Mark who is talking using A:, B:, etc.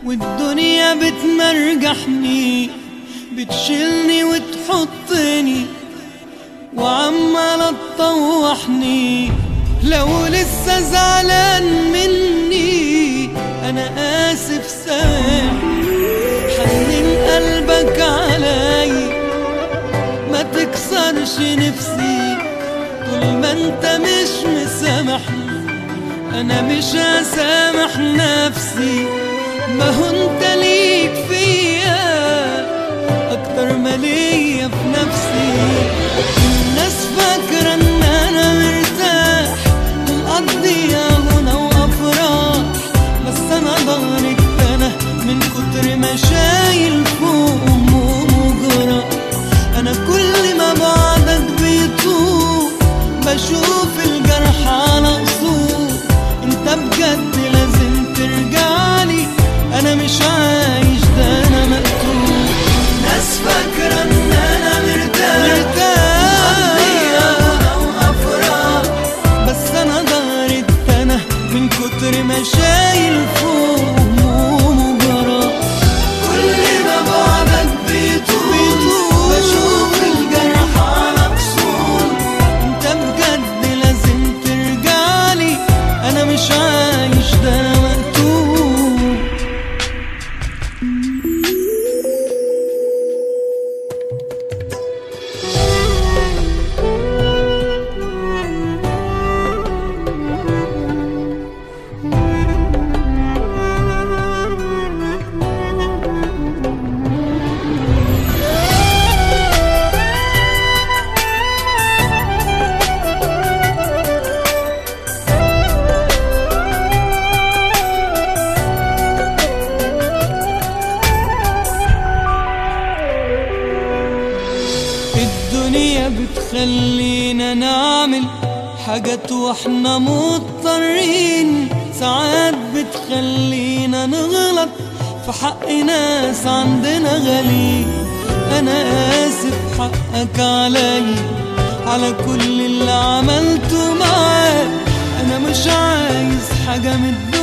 A: والدنيا بتمرجحني بتشيلني وتحطني وعمالة تطوحني لو لسه زعلان مني انا اسف سامح حنن قلبك علي ما تكسرش نفسي طول ما انت مش مسامحني انا مش هسامح نفسي ما هو انت ليك فيا اكتر ما ليا في نفسي الناس فاكرة ان انا مرتاح ومقضيها هنا وافراح بس انا ضهري اتنى من كتر ما شايل فوق هموم وجراح انا كل ما بعدك بيطول بشوف الجرح على قصور انت بجد لازم ترجعلي انا مش عايش ده انا مقتول ناس فاكرة ان انا مرتاح مرتاح وافراح بس انا ضهري اتنى من كتر ما شايل فوق هموم وجراح كل ما بعدك بيطول بشوف الجرح على قصور انت بجد لازم ترجعلي انا مش عايش ده انا مقتول الدنيا بتخلينا نعمل حاجات واحنا مضطرين ساعات بتخلينا نغلط في حق ناس عندنا غالي انا اسف حقك علي على كل اللي عملته معاك انا مش عايز حاجة من الدنيا